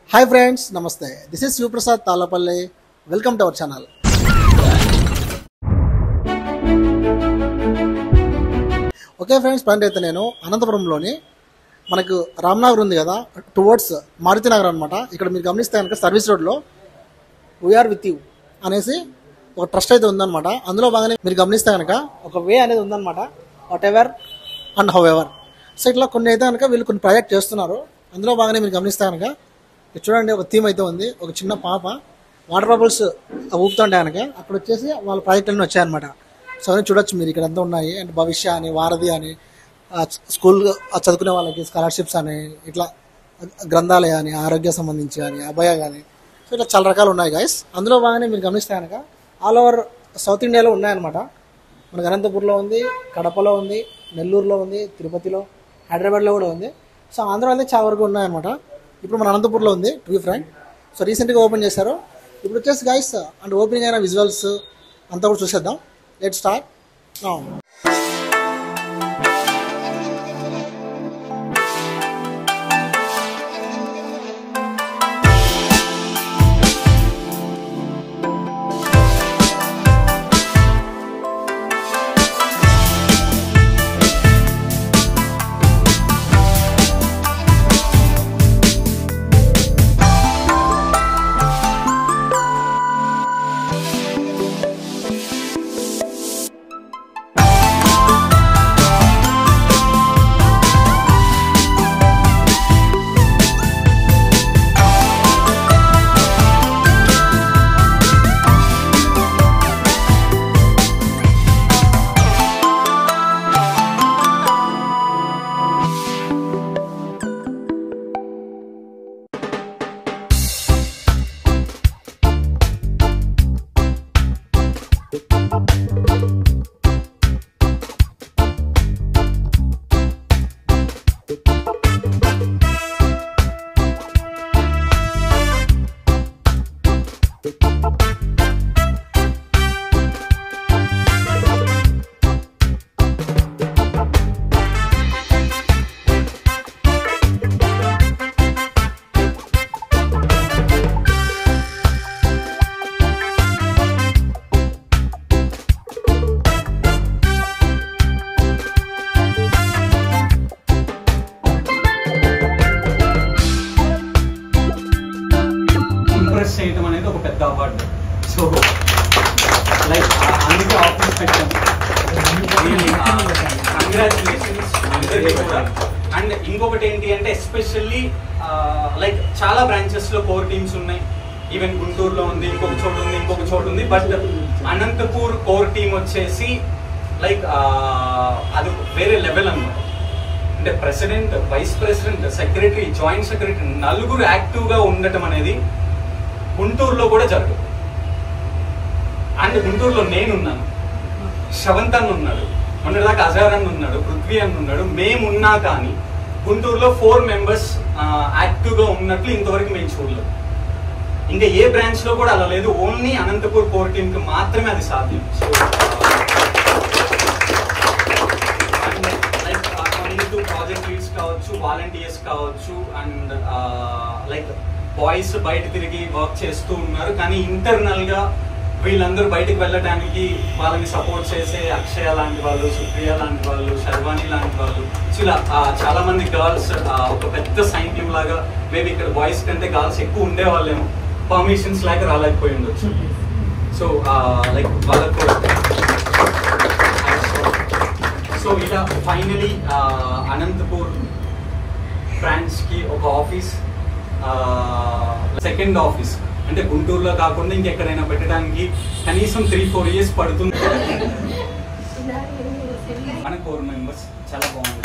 Hi friends నమస్తే this is Shivaprasad Tallapalli welcome to our channel okay friends present అయితే నేను అనంతపురంలోని మనకు రామ్నగర్ ఉంది కదా టువర్డ్స్ మారుతి నగర్ అనమాట ఇక్కడ మీరు గమనిస్తే కనుక సర్వీస్ రోడ్లో వీఆర్ విత్ యూ అనేసి ఒక ట్రస్ట్ అయితే ఉందన్నమాట అందులో బాగానే మీరు గమనిస్తే కనుక ఒక వే అనేది ఉందన్నమాట whatever and however so ఇట్లా కొన్ని అయితే కనుక వీళ్ళు కొన్ని ప్రాజెక్ట్ చేస్తున్నారు అందులో బాగానే మీరు గమనిస్తే కనుక ఇక్కడ చూడండి ఒక థీమ్ అయితే ఉంది ఒక చిన్న పాప వాటర్ బబుల్స్ ఊపుతుంటే కనుక అక్కడ వచ్చేసి వాళ్ళ ప్రాజెక్టులన్నీ వచ్చాయన్నమాట సో అవన్నీ చూడొచ్చు మీరు ఇక్కడ అంతా ఉన్నాయి అండ్ భవిష్య అని వారధి అని ఆ స్కూల్ చదువుకునే వాళ్ళకి స్కాలర్షిప్స్ అని ఇట్లా గ్రంథాలయ అని ఆరోగ్య సంబంధించి అని అభయ కానీ సో ఇట్లా చాలా రకాలు ఉన్నాయి గైస్ అందులో బాగానే మీరు గమనిస్తే కనుక ఆల్ ఓవర్ సౌత్ ఇండియాలో ఉన్నాయన్నమాట మనకు అనంతపూర్లో ఉంది కడపలో ఉంది నెల్లూరులో ఉంది తిరుపతిలో హైదరాబాద్లో కూడా ఉంది సో ఆంధ్ర అయితే చాలా వరకు ఉన్నాయన్నమాట ఇప్పుడు మన అనంతపూర్లో ఉంది టు బి ఫ్రాంక్ సో రీసెంట్గా ఓపెన్ చేశారు ఇప్పుడు వచ్చేసి గైస్ అండ్ ఓపెనింగ్ అయిన విజువల్స్ అంతా కూడా చూసేద్దాం లెట్ స్టార్ట్ ఇంప్రెస్ చేయటం అనేది ఒక పెద్ద అవార్డు సో లైక్ అందుకే ఆఫీస్ పెట్టాను కంగ్రాచులేషన్స్ అండ్ ఇంకొకటి ఏంటి అంటే ఎస్పెషల్లీ లైక్ చాలా బ్రాంచెస్ లో కోర్ టీమ్స్ ఉన్నాయి ఈవెన్ గుంటూరులో ఉంది ఇంకొక చోటు ఉంది ఇంకొక చోటు ఉంది బట్ అనంతపూర్ కోర్ టీమ్ వచ్చేసి లైక్ అది వేరే లెవెల్ అన్నమాట అంటే president vice president secretary joint secretary నలుగురు యాక్టివ్ గా ఉండటం అనేది గుంటూరులో కూడా జరగదు అండ్ గుంటూరులో నేనున్నాను శవంత్ అన్న ఉన్నాడు మొన్నటిదాకా అజార్ అన్న ఉన్నాడు పృథ్వీ అన్న ఉన్నాడు మేమున్నా కానీ గుంటూరులో ఫోర్ మెంబర్స్ యాక్టివ్ గా ఉన్నట్లు ఇంతవరకు మేము చూడలేదు ఇంకా ఏ బ్రాంచ్ లో కూడా అలా లేదు ఓన్లీ అనంతపూర్ కోర్ టీమ్ కి మాత్రమే అది సాధ్యం so like according to project leads కావచ్చు వాలంటీర్స్ కావచ్చు అండ్ లైక్ బాయ్స్ బయట తిరిగి వర్క్ చేస్తూ ఉన్నారు కానీ ఇంటర్నల్ గా వీళ్ళందరూ బయటకు వెళ్ళడానికి వాళ్ళని సపోర్ట్ చేసే అక్షయ లాంటి వాళ్ళు సుప్రియ లాంటి వాళ్ళు శర్వాణి లాంటి వాళ్ళు సో ఇలా ఆ, చాలా మంది గర్ల్స్ ఒక పెద్ద సైన్ టీమ్ లాగా మేబీ ఇక్కడ బాయ్స్ కంటే గర్ల్స్ ఎక్కువ ఉండేవాళ్ళేమో పర్మిషన్స్ లాగా రాలేకపోయి ఉండొచ్చు సో లైక్ వాళ్ళకు కూడా సో ఇలా ఫైనలీ అనంతపూర్ బ్రాంచ్ కి ఒక ఆఫీస్ సెకండ్ ఆఫీస్ అంటే గుంటూరులో కాకుండా ఇంకెక్కడైనా పెట్టడానికి కనీసం త్రీ ఫోర్ ఇయర్స్ పడుతుంది మన ఫోర్ మెంబర్స్ చాలా బాగుంది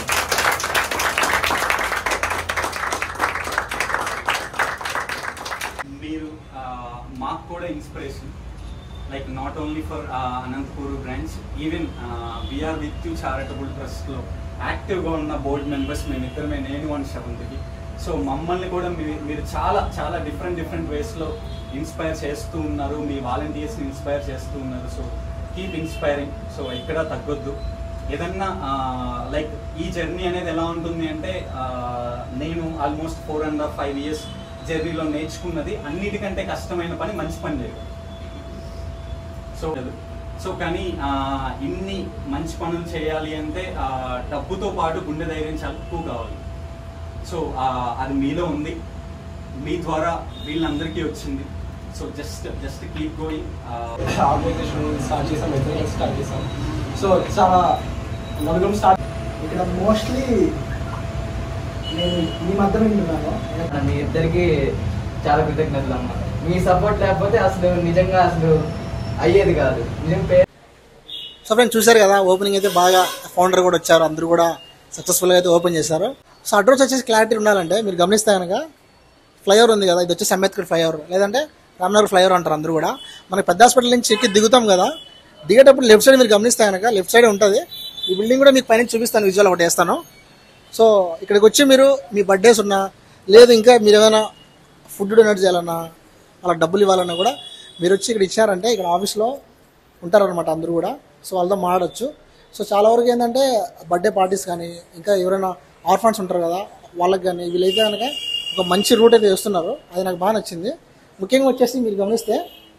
మీరు ఆ, మాకు కూడా inspiration like not only for Anantapur branch even we are with you charitable ట్రస్ట్లో యాక్టివ్గా ఉన్న బోర్డు మెంబర్స్ మేమిద్దరమే నేను అండ్ శవంతికి సో మమ్మల్ని కూడా మీ- మీరు చాలా చాలా డిఫరెంట్ డిఫరెంట్ వేస్లో ఇన్స్పైర్ చేస్తూ ఉన్నారు మీ వాలంటీర్స్ని ఇన్స్పైర్ చేస్తూ ఉన్నారు సో కీప్ ఇన్స్పైరింగ్ సో ఎక్కడ తగ్గొద్దు ఏదన్నా లైక్ ఈ జర్నీ అనేది ఎలా ఉంటుంది అంటే ఆ, నేను almost four and half five years జర్నీలో నేర్చుకున్నది అన్నిటికంటే కష్టమైన పని మంచి పని చేయడం సో సో కానీ ఆ, ఇన్ని మంచి పనులు చేయాలి అంటే ఆ, డబ్బుతో పాటు గుండె ధైర్యం చాలా ఎక్కువ కావాలి సో ఆ, అది మీలో ఉంది మీ ద్వారా వీళ్ళందరికీ వచ్చింది so just just keep going organisation start చేసాం మెథడ్ స్టార్ట్ చేసాం సో చాలా నలుగురు స్టార్ట్ ఇక్కడ మోస్ట్లీ నేను మీ మధ్య వింటున్నాను మీ ఇద్దరికి చాలా కృతజ్ఞతలు అమ్మా మీ సపోర్ట్ లేకపోతే అసలు నిజంగా అసలు అయ్యేది కాదు నిజం పే సో ఫ్రెండ్స్ చూశారు కదా ఓపెనింగ్ అయితే బాగా ఫౌండర్ కూడా వచ్చారు అందరూ కూడా సక్సెస్ఫుల్గా అయితే ఓపెన్ చేశారు సో అడ్రస్ వచ్చేసి క్లారిటీ ఉండాలంటే మీరు గమనిస్తే కనుక ఫ్లైఓవర్ ఉంది కదా ఇది వచ్చేసి అంబేద్కర్ ఫ్లైఓవర్ లేదంటే రామ్నగర్ ఫ్లైఓవర్ అంటారు అందరూ కూడా మనకి పెద్ద హాస్పిటల్ నుంచి ఎక్కి దిగుతాం కదా దిగేటప్పుడు లెఫ్ట్ సైడ్ మీరు గమనిస్తే కనుక లెఫ్ట్ సైడ్ ఉంటుంది ఈ బిల్డింగ్ కూడా మీకు పైన చూపిస్తాను విజువల్ ఒకటి వేస్తాను సో ఇక్కడికి వచ్చి మీరు మీ బర్త్డేస్ ఉన్నా లేదు ఇంకా మీరు ఏమైనా ఫుడ్ డొనేట్ చేయాలన్నా వాళ్ళకి డబ్బులు ఇవ్వాలన్నా కూడా మీరు వచ్చి ఇక్కడ ఇచ్చారంటే ఇక్కడ ఆఫీస్లో ఉంటారనమాట అందరూ కూడా సో వాళ్ళతో మాట్లాడచ్చు సో చాలా వరకు ఏంటంటే బర్త్డే పార్టీస్ కానీ ఇంకా ఎవరైనా ఆర్ఫాన్స్ ఉంటారు కదా వాళ్ళకి కానీ వీళ్ళైతే కనుక ఒక మంచి రూట్ అయితే వేస్తున్నారు అది నాకు బాగా నచ్చింది ముఖ్యంగా వచ్చేసి మీరు గమనిస్తే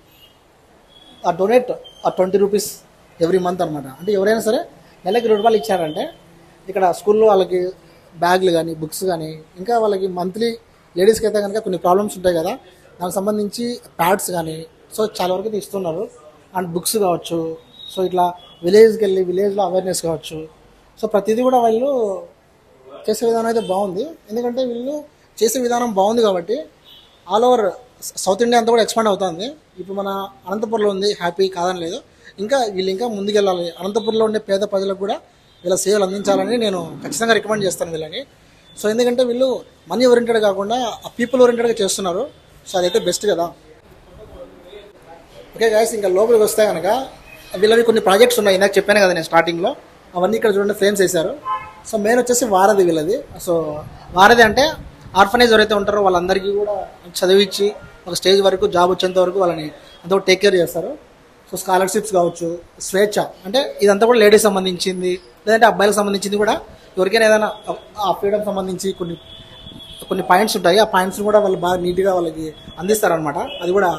ఆ డొనేట్ ఆ ట్వంటీ రూపీస్ ఎవ్రీ మంత్ అనమాట అంటే ఎవరైనా సరే నెలకి రెండు రూపాయలు ఇచ్చారంటే ఇక్కడ స్కూల్లో వాళ్ళకి బ్యాగ్లు కానీ బుక్స్ కానీ ఇంకా వాళ్ళకి మంత్లీ లేడీస్కి అయితే కనుక కొన్ని ప్రాబ్లమ్స్ ఉంటాయి కదా దానికి సంబంధించి ప్యాడ్స్ కానీ సో చాలా వరకు అయితే ఇస్తున్నారు అండ్ బుక్స్ కావచ్చు సో ఇట్లా విలేజ్కి వెళ్ళి విలేజ్లో అవేర్నెస్ కావచ్చు సో ప్రతిదీ కూడా వాళ్ళు చేసే విధానం అయితే బాగుంది ఎందుకంటే వీళ్ళు చేసే విధానం బాగుంది కాబట్టి ఆల్ ఓవర్ సౌత్ ఇండియా అంతా కూడా ఎక్స్పాండ్ అవుతుంది ఇప్పుడు మన అనంతపురంలో ఉంది హ్యాపీ కాదని లేదు ఇంకా వీళ్ళు ఇంకా ముందుకెళ్ళాలి అనంతపురంలో ఉండే పేద ప్రజలకు కూడా వీళ్ళ సేవలు అందించాలని నేను ఖచ్చితంగా రికమెండ్ చేస్తాను వీళ్ళని సో ఎందుకంటే వీళ్ళు మనీ ఓరియంటెడ్ కాకుండా ఆ పీపుల్ ఓరియంటెడ్గా చేస్తున్నారు సో అదైతే బెస్ట్ కదా ఓకే గాయస్ ఇంకా లోపలికి వస్తే కనుక వీళ్ళవి కొన్ని ప్రాజెక్ట్స్ ఉన్నాయి ఇందాక చెప్పాను కదా నేను స్టార్టింగ్లో అవన్నీ ఇక్కడ చూడండి ఫ్రేమ్స్ వేశారు సో మెయిన్ వచ్చేసి వారధి వీళ్ళది సో వారధి అంటే ఆర్ఫనైజ్ ఎవరైతే ఉంటారో వాళ్ళందరికీ కూడా చదివించి ఒక స్టేజ్ వరకు జాబ్ వచ్చేంత వరకు వాళ్ళని అంతా టేక్ కేర్ చేస్తారు సో స్కాలర్షిప్స్ కావచ్చు స్వేచ్ఛ అంటే ఇదంతా కూడా లేడీస్ సంబంధించింది లేదంటే అబ్బాయిలకు సంబంధించింది కూడా ఎవరికైనా ఏదైనా ఆ ఫ్రీడమ్ సంబంధించి కొన్ని కొన్ని పాయింట్స్ ఉంటాయి ఆ పాయింట్స్ కూడా వాళ్ళు బాగా నీట్గా వాళ్ళకి అందిస్తారనమాట అది కూడా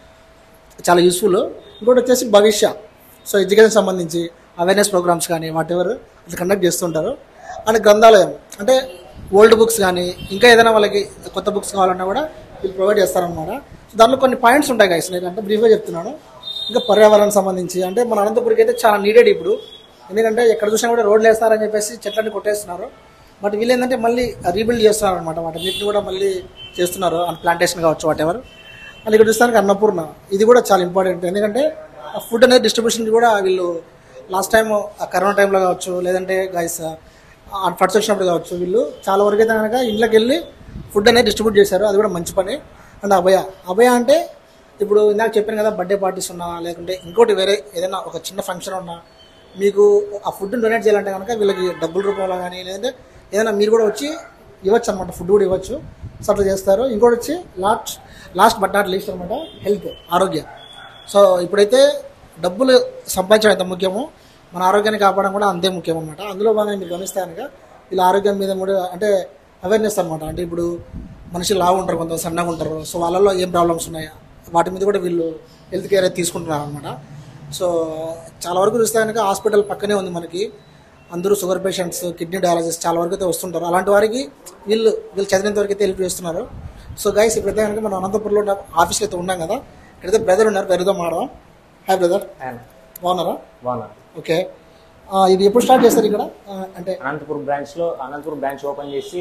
చాలా యూస్ఫుల్ ఇంకోటి వచ్చేసి భవిష్య సో ఎడ్యుకేషన్ సంబంధించి అవేర్నెస్ ప్రోగ్రామ్స్ కానీ వాట్ ఎవర్ అది కండక్ట్ చేస్తుంటారు అండ్ గ్రంథాలయం అంటే ఓల్డ్ బుక్స్ కానీ ఇంకా ఏదైనా వాళ్ళకి కొత్త బుక్స్ కావాలన్నా కూడా వీళ్ళు ప్రొవైడ్ చేస్తారనమాట సో దాంట్లో కొన్ని పాయింట్స్ ఉంటాయి గైస్ నేను అంటే బ్రీఫ్గా చెప్తున్నాను ఇంకా పర్యావరణం సంబంధించి అంటే మన అనంతపురికి అయితే చాలా నీడెడ్ ఇప్పుడు ఎందుకంటే ఎక్కడ చూసినా కూడా రోడ్లు వేస్తారని చెప్పేసి చెట్లన్నీ కొట్టేస్తున్నారు బట్ వీళ్ళు ఏంటంటే మళ్ళీ రీబిల్డ్ చేస్తున్నారు అనమాట వాటన్నిటిని కూడా మళ్ళీ చేస్తున్నారు అండ్ ప్లాంటేషన్ కావచ్చు వాట్ ఎవర్ అండ్ ఇక్కడ చూస్తానికి అన్నపూర్ణ ఇది కూడా చాలా ఇంపార్టెంట్ ఎందుకంటే ఆ ఫుడ్ అనేది డిస్ట్రిబ్యూషన్ కూడా వీళ్ళు లాస్ట్ టైం కరోనా టైంలో కావచ్చు లేదంటే గైస్ ఫడ్స్ వచ్చినప్పుడు కావచ్చు వీళ్ళు చాలా వరకు అయితే కనుక ఇళ్ళకి వెళ్ళి ఫుడ్ అనేది డిస్ట్రిబ్యూట్ చేశారు అది కూడా మంచి పని అండ్ అభయ అభయ అంటే ఇప్పుడు ఇందాక చెప్పాను కదా బర్త్డే పార్టీస్ ఉన్నా లేకుంటే ఇంకోటి వేరే ఏదైనా ఒక చిన్న ఫంక్షన్ ఉన్నా మీకు ఆ ఫుడ్ని డొనేట్ చేయాలంటే కనుక వీళ్ళకి డబ్బుల రూపంలో కానీ లేదంటే ఏదైనా మీరు కూడా వచ్చి ఇవ్వచ్చు అనమాట ఫుడ్ కూడా ఇవ్వచ్చు సో అట్లా చేస్తారు ఇంకోటి వచ్చి last last but not least అనమాట హెల్త్ ఆరోగ్యం సో ఇప్పుడైతే డబ్బులు సంపాదించడం ఎంత ముఖ్యమో మన ఆరోగ్యాన్ని కాపాడడం కూడా అంతే ముఖ్యం అనమాట అందులో భాగంగా మీరు గమనిస్తే కనుక వీళ్ళ ఆరోగ్యం మీద కూడా అంటే అవేర్నెస్ అనమాట అంటే ఇప్పుడు మనుషులు లావు ఉంటారు కొంత సన్నగా ఉంటారు సో వాళ్ళలో ఏం ప్రాబ్లమ్స్ ఉన్నాయా వాటి మీద కూడా వీళ్ళు హెల్త్ కేర్ అయితే తీసుకుంటున్నారు అనమాట సో చాలా వరకు చూస్తే కనుక హాస్పిటల్ పక్కనే ఉంది మనకి అందరూ షుగర్ పేషెంట్స్ కిడ్నీ డయాలసిస్ చాలా వరకు అయితే వస్తుంటారు అలాంటి వారికి వీళ్ళు వీళ్ళు చదివినంత వరకు అయితే హెల్ప్ చేస్తున్నారు సో గైస్ ఇప్పుడైతే కనుక మనం అనంతపురంలో ఉన్న ఆఫీస్కి అయితే ఉన్నాం కదా ఇక్కడైతే బ్రదర్ ఉన్నారు బ్రదర్తో మాడదాం హాయ్ బ్రదర్ బాగున్నారా బాగున్నా ఓకే ఆ, ఇది ఎప్పుడు స్టార్ట్ చేస్తారు ఇక్కడ ఆ, అంటే అనంతపురం బ్రాంచ్ లో అనంతపురం బ్రాంచ్ ఓపెన్ చేసి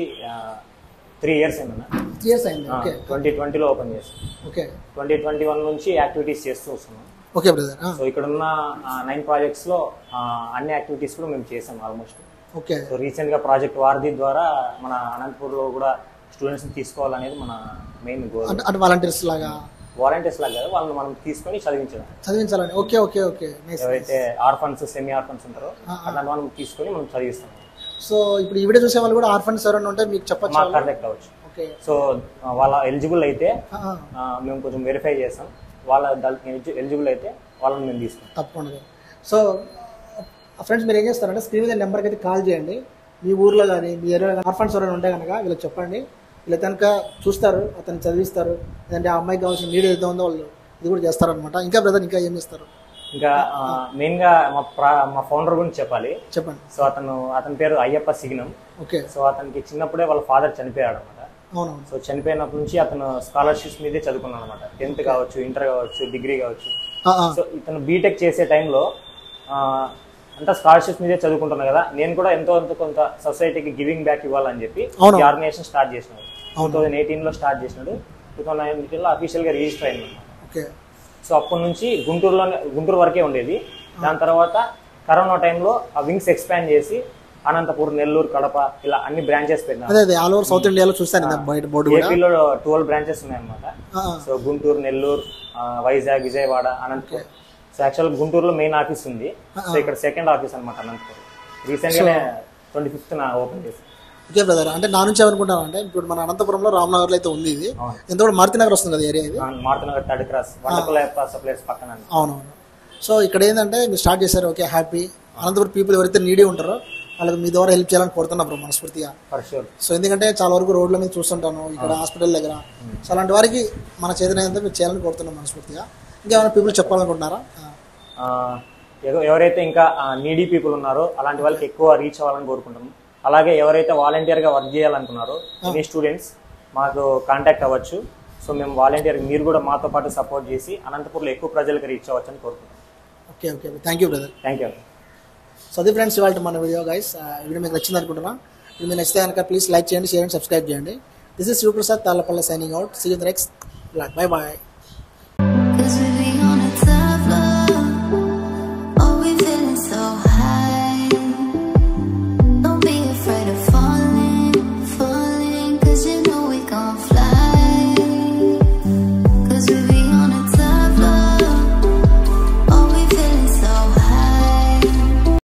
త్రీ ఇయర్స్ అయిందన్న ఇయర్స్ అయింది ఓకే ట్వంటీ ట్వంటీలో ఓపెన్ చేసి ఓకే ట్వంటీ ట్వంటీ వన్ నుంచి యాక్టివిటీస్ చేస్తూ వస్తున్నాం ఓకే బ్రదర్ సో ఇక్కడ ఉన్న నైన్ ప్రాజెక్ట్స్ లో ఆ, అన్ని యాక్టివిటీస్ కూడా మేము చేసాం ఆల్మోస్ట్ ఓకే సో రీసెంట్ గా ప్రాజెక్ట్ వారధి ద్వారా మన అనంతపూర్లో కూడా స్టూడెంట్స్ తీసుకోవాలనేది మన మెయిన్ గోల్ అంటే అంటే వాలంటీర్స్ లాగా వాలంటీర్స్ లాగా కాదు వాళ్ళని మనం తీసుకొని చదివించడం చదివించాలని ఓకే ఓకే ఓకే నైస్ ఎవరైతే ఆర్ఫన్స్ సెమీ ఆర్ఫన్స్ ఉంటారో అట్లాంటి వాళ్ళని తీసుకొని మనం చదివిస్తాం సో ఇప్పుడు ఈ వీడియో చూసే వాళ్ళు కూడా ఆర్ఫన్స్ ఎవరైనా ఉంటే మీకు చెప్పచ్చు మాకు కాంటాక్ట్ అవ్వచ్చు ఓకే సో ఆ, వాళ్ళ ఎలిజిబుల్ అయితే ఆ, ఆ, ఆ, మేము కొంచెం వెరిఫై చేస్తాం వాళ్ళ ఎలిజిబుల్ అయితే వాళ్ళని మేము తీసుకుంటాం తప్పకుండా సో ఫ్రెండ్స్ మీరు ఏం చేస్తారంటే స్క్రీన్ మీద నెంబర్కి అయితే కాల్ చేయండి మీ ఊర్లో కానీ మీ ఏరియాలో ఆర్ఫన్స్ ఎవరైనా ఉంటే కనుక వీళ్ళకి చెప్పండి ఇలా కనుక చూస్తారు అతను చదివిస్తారు లేదంటే ఆ అమ్మాయికి కావాల్సిన నీడ్ ఏదైతే ఉందో వాళ్ళు ఇది కూడా చేస్తారనమాట ఇంకా బ్రదర్ ఇంకా ఏం చేస్తారు ఇంకా మెయిన్ గా మా ప్రా మా ఫౌండర్ గురించి చెప్పాలి చెప్పండి సో అతను అతని పేరు అయ్యప్ప సిగ్నం ఓకే సో అతనికి చిన్నప్పుడే వాళ్ళ ఫాదర్ చనిపోయాడు అనమాట అవునవును సో చనిపోయినప్పటి నుంచి అతను స్కాలర్షిప్స్ మీదే చదువుకున్నాడు అనమాట టెన్త్ కావచ్చు ఇంటర్ కావచ్చు డిగ్రీ కావచ్చు ఆ, ఆ, సో ఇతను బీటెక్ చేసే టైంలో అంతా స్కాలర్షిప్స్ మీదే చదువుకుంటున్నా కదా నేను కూడా ఎంతో ఎంతో కొంత సొసైటీకి గివింగ్ బ్యాక్ ఇవ్వాలని చెప్పి అవును. ఈ ఆర్గనైజేషన్ స్టార్ట్ చేసినాడు టూ థౌజండ్ ఎయిటీన్ లో స్టార్ట్ చేసినాడు టూ థౌసండ్ నైన్టీన్ లో అఫీషియల్ గా రిజిస్టర్ అయింది అన్నమాట. ఓకే సో అప్పటి నుంచి గుంటూరులో గుంటూరు వరకే ఉండేది దాని తర్వాత కరోనా టైంలో ఆ వింగ్స్ ఎక్స్పాండ్ చేసి అనంతపూర్ నెల్లూరు కడప ఇలా అన్ని బ్రాంచెస్ పెట్టినారు అదే అదే ఆల్ ఓవర్ సౌత్ ఇండియాలో చూస్తాను ఇందాక బయట బోర్డు కూడా ఏపీలో ట్వెల్వ్ బ్రాంచెస్ ఉన్నాయన్నమాట ఆ, ఆ, సో గుంటూరు నెల్లూరు ఆ, వైజాగ్ విజయవాడ అనంతపూర్ సో యాక్చువల్ గుంటూరులో మెయిన్ ఆఫీస్ ఉంది సో ఇక్కడ సెకండ్ ఆఫీస్ అనమాట అనంతపూర్ రీసెంట్ గానే ట్వంటీ ఫిఫ్త్ ఓపెన్ చేసి ఓకే బ్రదర్ అంటే నా నుంచి ఏమనుకుంటాను అంటే ఇప్పుడు మన అనంతపురంలో రామ్నగర్లో అయితే ఉంది ఇది అవును. ఎంత కూడా మారుతి నగర్ వస్తుంది కదా ఏరియా ఇది మారుతున్నగర్ థర్డ్ క్రాస్ వండకుల సప్లైస్ పక్కన అవునవును సో ఇక్కడ ఏంటంటే మీరు స్టార్ట్ చేశారు ఓకే హ్యాపీ అనంతపురం పీపుల్ ఎవరైతే నీడీ ఉంటారో వాళ్ళకి మీ ద్వారా హెల్ప్ చేయాలని కోరుతున్నా బ్రో మనస్ఫూర్తిగా ఫర్ షూర్ సో ఎందుకంటే చాలా వరకు రోడ్ల మీద చూస్తుంటాను ఇక్కడ హాస్పిటల్ దగ్గర సో అలాంటి వారికి మన చేతనైనంత మీరు చేయాలని కోరుతున్నాం మనస్ఫూర్తిగా ఇంకేమైనా పీపుల్ చెప్పాలనుకుంటున్నారా ఆ, ఎవరైతే ఇంకా నీడీ పీపుల్ ఉన్నారో అలాంటి వాళ్ళకి ఎక్కువ రీచ్ అవ్వాలని కోరుకుంటాము అలాగే ఎవరైతే వాలంటీర్ గా వర్క్ చేయాలనుకున్నారో మీ స్టూడెంట్స్ మాకు కాంటాక్ట్ అవ్వచ్చు సో మేము వాలంటీర్ మీరు కూడా మాతో పాటు సపోర్ట్ చేసి అనంతపూర్లో ఎక్కువ ప్రజలకు రీచ్ అవ్వచ్చు అని కోరుకుంటాం okay okay thank you brother thank you so అది ఫ్రెండ్స్ ఇవాళ మన వీడియో గైస్ వీడియో మీకు నచ్చింది అనుకుంటున్నా ఇది మీకు నచ్చితే కనుక ప్లీజ్ లైక్ చేయండి షేర్ అండ్ సబ్స్క్రైబ్ చేయండి this is Shivaprasad Tallapalli signing out see you next bye bye